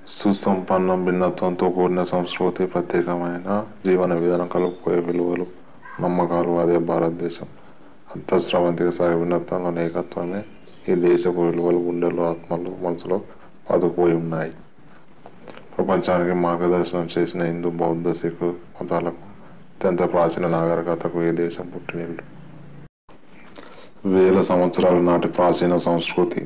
సుసంపన్నం భిన్నత్వంతో కూడిన సంస్కృతి ప్రత్యేకమైన జీవన విధానం కలుపుకోయే విలువలు నమ్మకాలు అదే భారతదేశం అంతఃస్రవంతిక సాగే భిన్నత్వంలోని ఏకత్వమే ఈ దేశపు విలువలు గుండెల్లో ఆత్మలు మనసులో పాతుకుపోయి ఉన్నాయి ప్రపంచానికి మార్గదర్శనం చేసిన హిందూ బౌద్ధ సిఖ్ మతాలకు అత్యంత ప్రాచీన నాగరికతకు ఈ దేశం పుట్టినిల్లు వేల సంవత్సరాల నాటి ప్రాచీన సంస్కృతి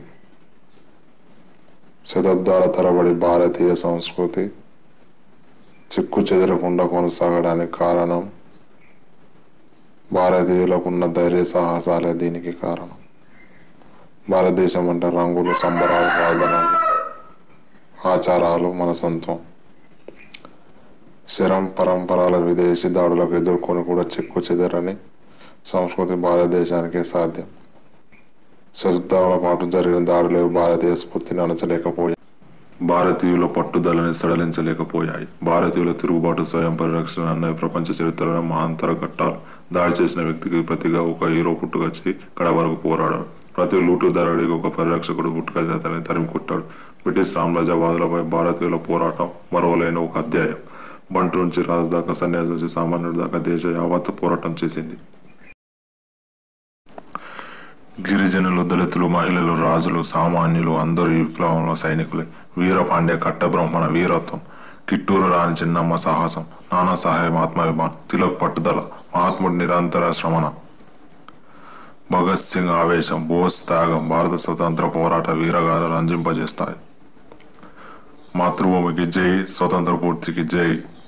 శతాబ్దాల తరబడి భారతీయ సంస్కృతి చిక్కు చెదరకుండా కొనసాగడానికి కారణం భారతీయులకు ఉన్న ధైర్య సాహసాలే దీనికి కారణం భారతదేశం అంటే రంగులు సంబరాలు ప్రార్థనలు ఆచారాలు మన సొంతం శరం పరంపరల విదేశీ దాడులకు ఎదుర్కొని కూడా చిక్కు చెదరని సంస్కృతి భారతదేశానికే సాధ్యం శతాబ్దాల పాటు జరిగిన దాడులు భారతీయ స్ఫూర్తిని అణచలేకపోయాయి భారతీయుల పట్టుదలని సడలించలేకపోయాయి భారతీయుల తిరుగుబాటు స్వయం పరిరక్షణ అన్నవి ప్రపంచ చరిత్రలో మహాంతర ఘట్టాలు దాడి చేసిన వ్యక్తికి ప్రతిగా ఒక హీరో పుట్టుకొచ్చి కడ వరకు పోరాడాడు ప్రతి లూటుదారుడికి ఒక పరిరక్షకుడు పుట్టుకొచ్చి అతన్ని తరిమి కొట్టాడు బ్రిటిష్ సామ్రాజ్యవాదులపై భారతీయుల పోరాటం మరోలైన ఒక అధ్యాయం బంటు నుంచి రాజు దాకా సన్యాసి నుంచి సామాన్యుడి దాకా దేశ యావత్ పోరాటం చేసింది గిరిజనులు దళితులు మహిళలు రాజులు సామాన్యులు అందరూ ఈ విప్లవంలో సైనికులే వీరపాండ్య కట్టబ్రహ్మణ వీరత్వం కిట్టూరు రాణి చిన్నమ్మ సాహసం నానా సాహెబ్ ఆత్మాభిమాన్ తిలక్ పట్టుదల మహాత్ముడి నిరంతర శ్రమణ భగత్ సింగ్ ఆవేశం బోస్ త్యాగం భారత స్వతంత్ర పోరాట వీరగాథలు అంజింపజేస్తాయి మాతృభూమికి జై స్వతంత్ర పూర్తికి జై